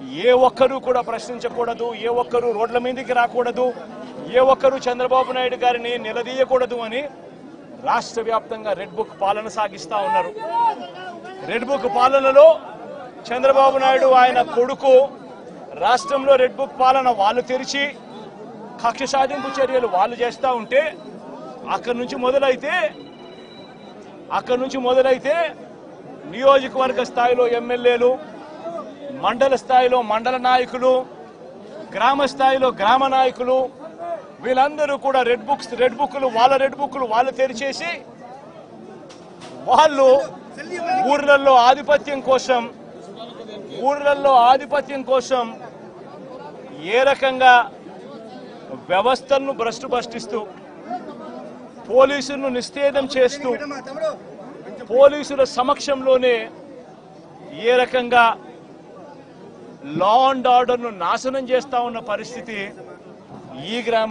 ఏ ఒక్కరూ కూడా ప్రశ్నించకూడదు ఏ ఒక్కరూ రోడ్ల మీదకి రాకూడదు ఏ ఒక్కరూ చంద్రబాబు నాయుడు గారిని నిలదీయకూడదు అని రాష్ట్ర వ్యాప్తంగా రెడ్ బుక్ పాలన సాగిస్తా ఉన్నారు రెడ్ బుక్ పాలనలో చంద్రబాబు నాయుడు ఆయన కొడుకు రాష్ట్రంలో రెడ్ బుక్ పాలన వాళ్ళు తెరిచి కక్ష సాధింపు చర్యలు వాళ్ళు చేస్తూ ఉంటే అక్కడి నుంచి మొదలైతే అక్కడి నుంచి మొదలైతే నియోజకవర్గ స్థాయిలో ఎమ్మెల్యేలు మండల స్థాయిలో మండల నాయకులు గ్రామ స్థాయిలో గ్రామ నాయకులు వీళ్ళందరూ కూడా రెడ్ బుక్స్ రెడ్ బుక్లు వాళ్ళ రెడ్ బుక్లు వాళ్ళు తెరిచేసి వాళ్ళు ఊర్లలో ఆధిపత్యం కోసం ఊర్లలో ఆధిపత్యం కోసం ఏ రకంగా వ్యవస్థలను భ్రష్టు భ్రష్టిస్తూ పోలీసులను నిస్తేదం చేస్తూ పోలీసుల సమక్షంలోనే ఏ రకంగా లా అండ్ ఆర్డర్ను నాశనం చేస్తా ఉన్న పరిస్థితి ఈ గ్రామ